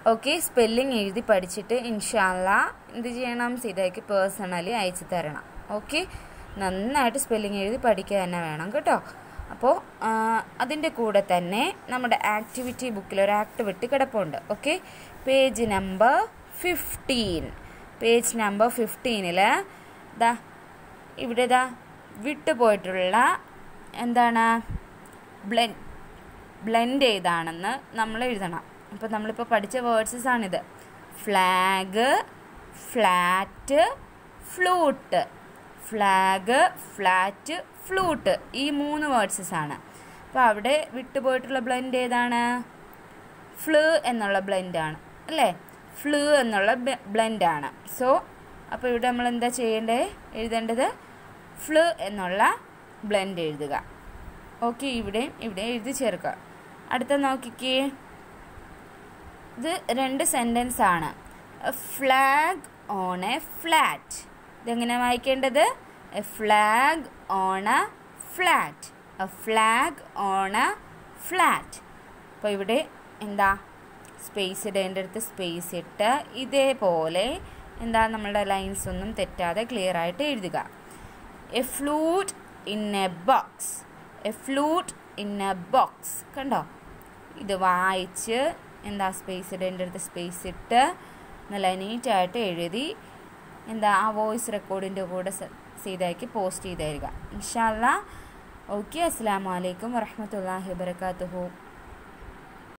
okay spelling എഴുതി പഠിച്ചിട്ട് ഇൻഷാല്ല എന്ത് ചെയ്യണം സീതയ്ക്ക് പേഴ്സണലി അയച്ചു തരണം ഓക്കെ നന്നായിട്ട് സ്പെല്ലിംഗ് എഴുതി പഠിക്കുക തന്നെ വേണം കേട്ടോ അപ്പോൾ അതിൻ്റെ കൂടെ തന്നെ നമ്മുടെ ആക്ടിവിറ്റി ബുക്കിൽ ഒരു ആക്ടിവിറ്റി കിടപ്പുണ്ട് okay page number fifteen page number ഫിഫ്റ്റീനിൽ ദാ ഇവിടെ ദാ വിട്ടുപോയിട്ടുള്ള എന്താണ് ബ്ലെൻഡ് ബ്ലെൻഡ് ഏതാണെന്ന് നമ്മൾ എഴുതണം അപ്പോൾ നമ്മളിപ്പോൾ പഠിച്ച വേർഡ്സസ് ആണിത് flag flat flute flag flat flute ഈ മൂന്ന് വേർഡ്സസ് ആണ് അപ്പോൾ അവിടെ വിട്ടുപോയിട്ടുള്ള ബ്ലെൻഡ് ഏതാണ് ഫ്ലൂ എന്നുള്ള ബ്ലെൻഡാണ് അല്ലേ ഫ്ലൂ എന്നുള്ള ബ്ലെൻഡാണ് സോ അപ്പോൾ ഇവിടെ നമ്മൾ എന്താ ചെയ്യേണ്ടത് എഴുതേണ്ടത് ഫ്ലൂ എന്നുള്ള ബ്ലെൻഡ് എഴുതുക ഓക്കെ ഇവിടെയും ഇവിടെ എഴുതി ചേർക്കുക അടുത്ത നോക്കിക്കേ ഇത് രണ്ട് സെൻറ്റൻസ് ആണ് ഫ്ലാഗ് ഓൺ എ ഫ്ലാറ്റ് ഇതെങ്ങനെ വായിക്കേണ്ടത് a flag on a flat a flag on a flat അപ്പോൾ ഇവിടെ എന്താ സ്പേസ് ഇടേണ്ടടുത്ത് സ്പേസ് ഇട്ട് ഇതേപോലെ എന്താ നമ്മളുടെ ലൈൻസ് ഒന്നും തെറ്റാതെ ക്ലിയർ ആയിട്ട് എഴുതുക a flute in a box a flute in a box കണ്ടോ ഇത് വായിച്ച് എന്താ സ്പേസ് ഇടേണ്ടടുത്ത് സ്പേസ് ഇട്ട് നല്ല നീറ്റായിട്ട് എഴുതി എന്താ ആ വോയിസ് റെക്കോർഡിൻ്റെ കൂടെ സീതയ്ക്ക് പോസ്റ്റ് ചെയ്ത് തരിക ഇൻഷാല്ല ഓക്കെ അസ്സാം വലൈക്കും വറഹമത്തല്ലാഹി വാബർക്കാത്തുഹു